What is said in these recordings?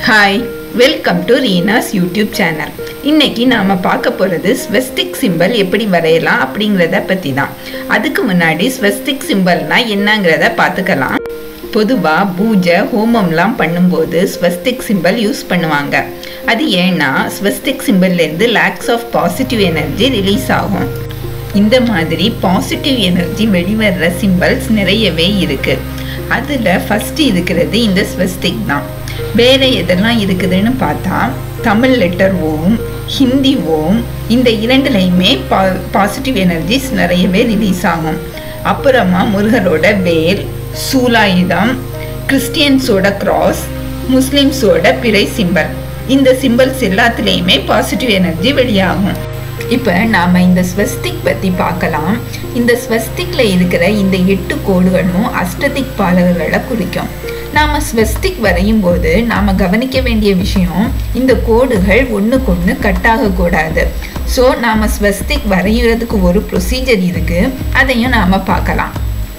hi welcome to Reena's YouTube channel இன்னைக்கு நாம பார்க்க போகிறது ஸ்வஸ்திக் சிம்பல் எப்படி வரையலாம் அப்படிங்கிறத பற்றி தான் அதுக்கு முன்னாடி ஸ்வஸ்திக் சிம்பல்னா என்னங்கிறத பார்த்துக்கலாம் பொதுவாக பூஜை ஹோமம்லாம் பண்ணும்போது ஸ்வஸ்திக் சிம்பல் யூஸ் பண்ணுவாங்க அது ஏன்னா ஸ்வஸ்திக் சிம்பல்லேருந்து lakhs of positive energy release ஆகும் இந்த மாதிரி பாசிட்டிவ் எனர்ஜி வெளிவர்ற சிம்பல்ஸ் நிறையவே இருக்கு அதில் ஃபஸ்ட்டு இருக்கிறது இந்த ஸ்வஸ்திக் தான் வேற எதெல்லாம் இருக்குதுன்னு பார்த்தா தமிழ் லெட்டர் ஓம் ஹிந்தி ஓம் இந்த இரண்டுலையுமே பா பாசிட்டிவ் எனர்ஜிஸ் நிறையவே ரிலீஸ் ஆகும் அப்புறமா முருகரோட வேல் சூலாயுதம் கிறிஸ்டியன்ஸோட கிராஸ் முஸ்லிம்ஸோட பிறை சிம்பல் இந்த சிம்பல்ஸ் எல்லாத்துலேயுமே பாசிட்டிவ் எனர்ஜி வெளியாகும் இப்போ நாம் இந்த ஸ்வஸ்திக் பற்றி பார்க்கலாம் இந்த ஸ்வஸ்திக்கில் இருக்கிற இந்த எட்டு கோடுகளும் அஷ்டதிக் பாலகர்களை குறிக்கும் நாம் ஸ்வஸ்திக் வரையும் போது நாம் கவனிக்க வேண்டிய விஷயம் இந்த கோடுகள் ஒன்றுக்கு ஒன்று கட்டாகக்கூடாது ஸோ நாம் ஸ்வஸ்திக் வரைகிறதுக்கு ஒரு ப்ரொசீஜர் இருக்குது அதையும் நாம் பார்க்கலாம்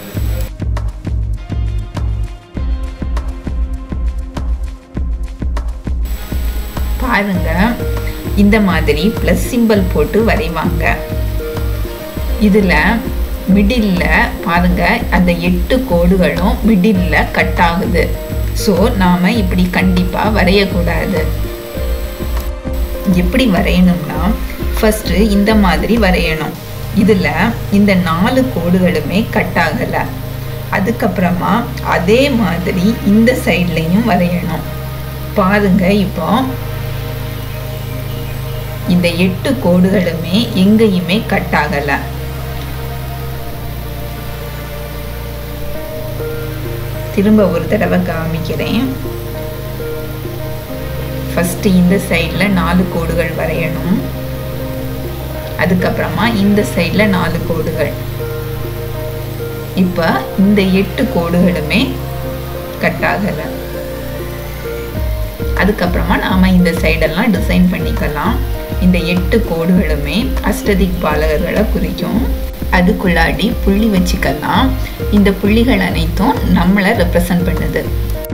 பாருங்க இந்த மாதிரி ப்ளஸ் சிம்பிள் போட்டு வரைவாங்க இதில் மிடில்ல பாருங்க அந்த எட்டு கோடுகளும் மிடில்ல கட் ஆகுது ஸோ நாம் இப்படி கண்டிப்பாக வரையக்கூடாது எப்படி வரையணும்னா ஃபஸ்ட்டு இந்த மாதிரி வரையணும் இதில் இந்த நாலு கோடுகளுமே கட் ஆகலை அதுக்கப்புறமா அதே மாதிரி இந்த சைட்லையும் வரையணும் பாருங்க இப்போ இந்த எட்டு கோடுகளுமே எங்கேயுமே கட் ஆகலை திரும்ப ஒரு தடவை காமிக்கிறேன் ஃபஸ்ட்டு இந்த சைடில் நாலு கோடுகள் வரையணும் அதுக்கப்புறமா இந்த சைடில் நாலு கோடுகள் இப்போ இந்த எட்டு கோடுகளுமே கட் ஆகலை அதுக்கப்புறமா நாம் இந்த சைடெல்லாம் டிசைன் பண்ணிக்கலாம் இந்த எட்டு கோடுகளுமே அஷ்டதிக் பாலகர்களை குறிக்கும் அதுக்குள்ளாடி புள்ளி வச்சுக்கலாம் இந்த புள்ளிகள் அனைத்தும் நம்மளை ரெப்ரசன்ட் பண்ணுது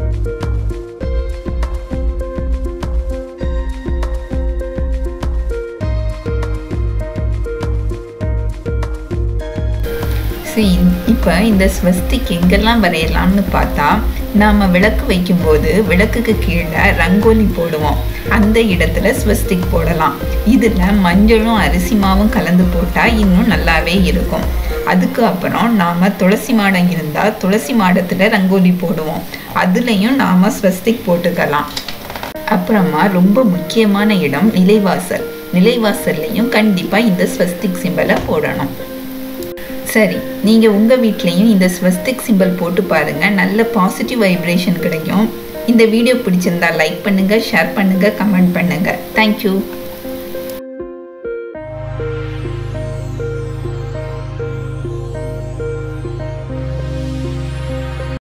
சரி இப்போ இந்த ஸ்வஸ்திக் எங்கெல்லாம் வரையலாம்னு பார்த்தா நாம் விளக்கு வைக்கும்போது விளக்குக்கு கீழே ரங்கோலி போடுவோம் அந்த இடத்துல ஸ்வஸ்திக் போடலாம் இதில் மஞ்சளும் அரிசி மாவும் கலந்து போட்டால் இன்னும் நல்லாவே இருக்கும் அதுக்கு அப்புறம் நாம் துளசி மாடம் இருந்தால் துளசி மாடத்தில் ரங்கோலி போடுவோம் அதுலேயும் நாம் ஸ்வஸ்திக் போட்டுக்கலாம் அப்புறமா ரொம்ப முக்கியமான இடம் நிலைவாசல் நிலைவாசல்லையும் கண்டிப்பாக இந்த ஸ்வஸ்திக் சிம்பலை போடணும் சரி நீங்கள் உங்கள் வீட்லேயும் இந்த ஸ்வஸ்திக் சிம்பிள் போட்டு பாருங்கள் நல்ல பாசிட்டிவ் வைப்ரேஷன் கிடைக்கும் இந்த வீடியோ பிடிச்சிருந்தா லைக் பண்ணுங்கள் ஷேர் பண்ணுங்கள் கமெண்ட் பண்ணுங்கள் தேங்க்யூ